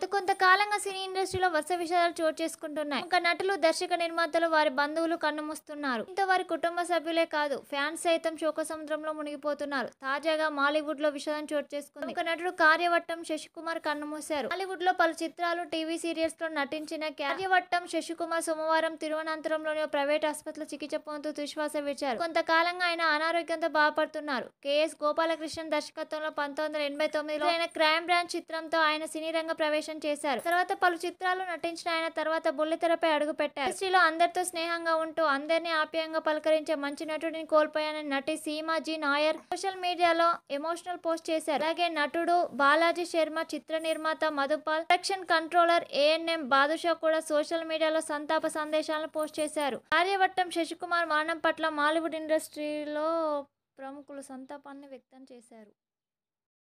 కొంతకాలంగా సినీ ఇండస్ట్రీలో వరుస విషయాలు చోటు చేసుకుంటున్నాయి ఇంకా నటులు దర్శక నిర్మాతలు వారి బంధువులు కన్నుమూస్తున్నారు ఇంత వారి కుటుంబ సభ్యులే కాదు ఫ్యాన్స్ సైతం శోక సముద్రంలో మునిగిపోతున్నారు తాజాగా మాలీవుడ్ లో విషాదం చోటు చేసుకుంది ఒక నటుడు కార్యవట్టం శశికుమార్ కన్నుమూశారు బాలీవుడ్ లో పలు చిత్రాలు టీవీ సీరియల్స్ లో నటించిన కార్యవట్టం శశికుమార్ సోమవారం తిరువనంతపురంలోని ఓ ప్రైవేట్ ఆసుపత్రిలో చికిత్స పొందుతూ తుశ్వాస విడిచారు కొంతకాలంగా ఆయన అనారోగ్యంతో బాధపడుతున్నారు కేఎస్ గోపాలకృష్ణన్ దర్శకత్వంలో పంతొమ్మిది వందల ఎనభై తొమ్మిదిలో ఆయన క్రైమ్ బ్రాంచ్ చిత్రంతో ఆయన సినీ రంగ ప్రవేశం చేశారు తర్వాత పలు చిత్రాలు నటించిన ఆయన తర్వాత బుల్లితెరపై అడుగు పెట్టారు ఇండస్ట్రీలో అందరితో స్నేహంగా ఉంటూ అందరినీ ఆప్యాయంగా పలకరించే మంచి నటుడిని కోల్పోయానని నటి సీమా జీ నాయర్ సోషల్ మీడియాలో ఎమోషనల్ పోస్ట్ చేశారు అలాగే నటుడు బాలాజీ శర్మ చిత్ర నిర్మాత Madhupal production controller A N M Badusha కూడా సోషల్ మీడియాలో సంతాప సందేశాలను పోస్ట్ చేశారు ఆర్యవట్టం శశికుమార్ మరణం పట్ల మాలీవుడ్ ఇండస్ట్రీలో ప్రముఖులు సంతాపాన్ని వ్యక్తం చేశారు